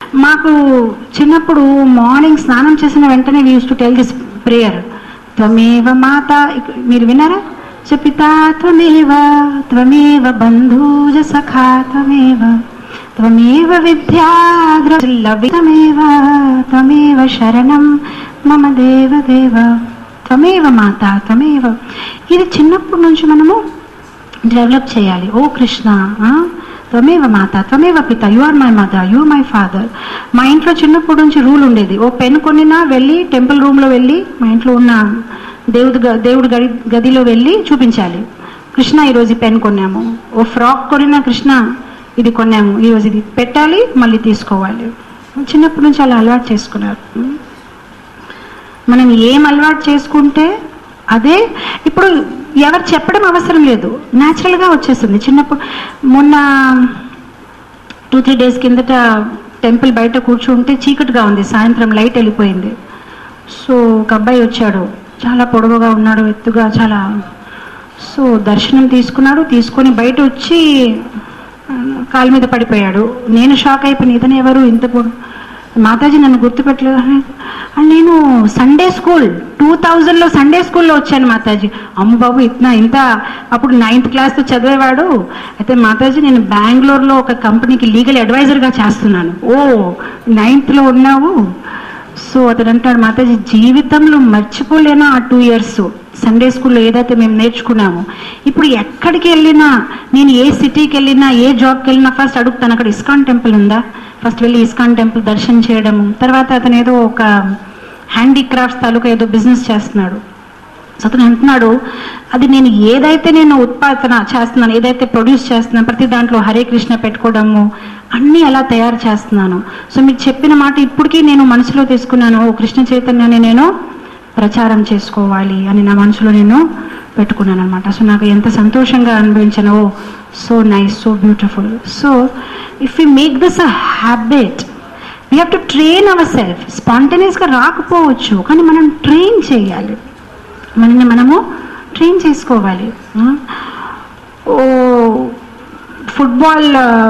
మాకు చిన్నప్పుడు మార్నింగ్ స్నానం చేసిన వెంటనే we use to tell this prayer త్వమేవ మాత ఇక- మీరు విన్నారా చ పితా త్వమేవ త్వమేవ బంధూజ సఖా త్వమేవ త్వమేవ విద్యాద్రవితమేవ త్వమేవ శరణం మమ దేవ దేవ త్వమేవ మాత త్వమేవ ఇది చిన్నప్పటి నుంచి మనము డెవలప్ చేయాలి ఓ కృష్ణ ఆ? త్వమేవ మాత త్వమేవ పిత you are my mother you my father మా ఇంట్లో చిన్నప్పటి నుంచి రూల్ ఉండేది ఓ పెన్ కొనినా వెళ్ళి టెంపుల్ రూమ్లో వెళ్ళి మా ఇంట్లో ఉన్న దేవుడు గ- దేవుడి గది గదిలో వెళ్ళి చూపించాలి కృష్ణ ఈరోజు ఈ పెన్ కొన్నాము ఓ ఫ్రాక్ కొనినా కృష్ణ ఇది కొన్నాము ఈరోజు ఇది పెట్టాలి మళ్ళీ తీసుకోవాలి చిన్నప్పటి నుంచి అలా అలవాటు చేసుకున్నారు మనం ఏం అలవాటు చేసుకుంటే అదే ఇప్పుడు ఎవరు చెప్పడం అవసరం లేదు న్యాచురల్గా వచ్చేస్తుంది చిన్నప్పుడు మొన్న టూ త్రీ డేస్ కిందట టెంపుల్ బయట కూర్చుంటే చీకటిగా ఉంది సాయంత్రం లైట్ వెళ్ళిపోయింది సో ఒక అబ్బాయి వచ్చాడు చాలా పొడవుగా ఉన్నాడు ఎత్తుగా చాలా సో దర్శనం తీసుకున్నాడు తీసుకొని బయట వచ్చి ఆ, కాలు మీద పడిపోయాడు నేను షాక్ అయిపోయిన ఇతను ఎవరు ఇంత పొడు మాతాజీ నన్ను గుర్తుపెట్టలేదు అని అని నేను సండే స్కూల్ టూ థౌజండ్లో సండే స్కూల్లో వచ్చాను మాతాజీ అమ్మ బాబు ఇట్నా ఇంత అప్పుడు నైన్త్ క్లాస్లో చదివేవాడు అయితే మాతాజీ నేను బెంగళూరులో ఒక కంపెనీకి లీగల్ అడ్వైజర్గా చేస్తున్నాను ఓ నైన్త్లో ఉన్నావు సో అతను అంటాడు మాతాజీ జీవితంలో మర్చిపోలేను ఆ టూ ఇయర్స్ సండే స్కూల్లో ఏదైతే మేము నేర్చుకున్నామో ఇప్పుడు ఎక్కడికి వెళ్ళినా నేను ఏ సిటీకి వెళ్ళినా ఏ జాబ్కి వెళ్ళినా ఫస్ట్ అడుగుతాను అక్కడ ఇస్కాన్ టెంపుల్ ఉందా ఫస్ట్ వెళ్ళి ఇస్కాన్ టెంపుల్ దర్శనం చేయడము తర్వాత అతను ఏదో ఒక హ్యాండీక్రాఫ్ట్స్ తాలూకా ఏదో బిజినెస్ చేస్తున్నాడు సో అతను అంటున్నాడు అది నేను ఏదైతే నేను ఉత్పాదన చేస్తున్నాను ఏదైతే ప్రొడ్యూస్ చేస్తున్నాను ప్రతి దాంట్లో హరే కృష్ణ పెట్టుకోవడము అన్నీ అలా తయారు చేస్తున్నాను సో మీకు చెప్పిన మాట ఇప్పటికీ నేను మనసులో తీసుకున్నాను ఓ కృష్ణ చైతన్యాన్ని నేను ప్రచారం చేసుకోవాలి అని నా మనసులో నేను పెట్టుకున్నాను అనమాట సో నాకు ఎంత సంతోషంగా అనిపించాను oh so nice so beautiful so if you make this a habit we have to train our self స్పాంటనియస్గా రాకపోవచ్చు కానీ మనం ట్రైన్ చేయాలి మనల్ని మనము ట్రైన్ చేసుకోవాలి ఆ? ఓ ఫుట్బాల్ ఆ,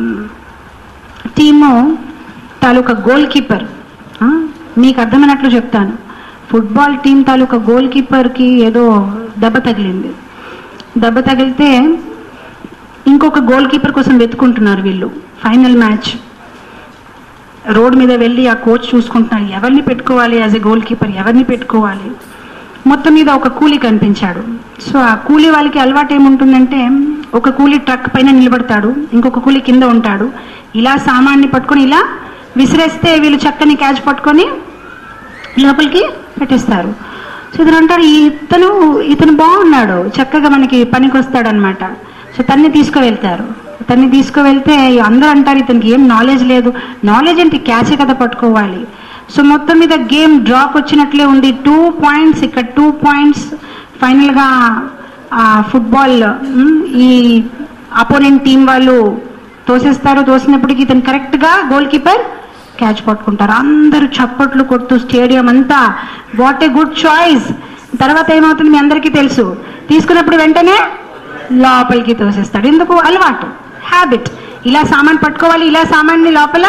టీము తాలూకా గోల్ కీపర్ ఆ? మీకు అర్థమైనట్లు చెప్తాను ఫుట్బాల్ టీం తాలూకా గోల్ కీపర్కి ఏదో దెబ్బ తగిలింది దెబ్బ తగిలితే ఇంకొక గోల్ కీపర్ కోసం వెతుకుంటున్నారు వీళ్ళు ఫైనల్ మ్యాచ్ రోడ్ మీద వెళ్ళి ఆ కోచ్ చూసుకుంటున్నారు ఎవరిని పెట్టుకోవాలి యాజ్ ఎ గోల్ కీపర్ ఎవరిని పెట్టుకోవాలి మొత్తం మీద ఒక కూలీ కనిపించాడు సో ఆ కూలీ వాళ్ళకి అలవాటు ఏముంటుందంటే ఒక కూలీ ట్రక్ పైన నిలబడతాడు ఇంకొక కూలీ కింద ఉంటాడు ఇలా సామాన్ని పట్టుకొని ఇలా విసిరేస్తే వీళ్ళు చక్కని క్యాచ్ పట్టుకొని లోపలికి పెట్టేస్తారు సో ఇతను అంటారు ఇతను ఇతను బాగున్నాడు చక్కగా మనకి పనికి వస్తాడనమాట సో తన్ని తీసుకువెళ్తారు తన్ని తీసుకువెళ్తే అందరూ అంటారు ఇతనికి ఏం నాలెడ్జ్ లేదు నాలెడ్జ్ అంటే క్యాచే కదా పట్టుకోవాలి సో మొత్తం మీద గేమ్ డ్రాప్ వచ్చినట్లే ఉంది టూ పాయింట్స్ ఇక్కడ టూ పాయింట్స్ ఫైనల్గా ఆ ఫుట్బాల్ ఉమ్, ఈ అపోనెంట్ టీం వాళ్ళు తోసేస్తారు తోసినప్పటికీ ఇతను కరెక్ట్గా గోల్ కీపర్ క్యాచ్ పట్టుకుంటారు అందరూ చప్పట్లు కొడుతూ స్టేడియం అంతా వాట్ ఏ గుడ్ చాయిస్ తర్వాత ఏమవుతుంది మీ అందరికీ తెలుసు తీసుకున్నప్పుడు వెంటనే లోపలికి తోసేస్తాడు ఎందుకు అలవాటు హ్యాబిట్ ఇలా సామాన్ పట్టుకోవాలి ఇలా సామాన్ని లోపల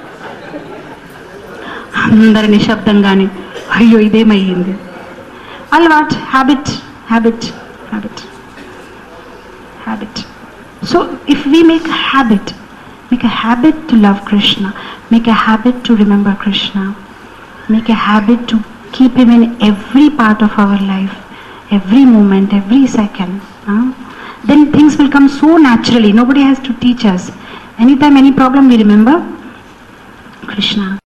అందరి నిశ్శబ్దంగానే అయ్యో ఇదేమయ్యింది అలవాట్ habit habit habit habit so if we make habit make a habit to love Krishna, make a habit to remember Krishna, make a habit to keep Him in every part of our life, every moment, every second. huh? Then things will come so naturally. Nobody has to teach us. Anytime, any problem, we remember Krishna.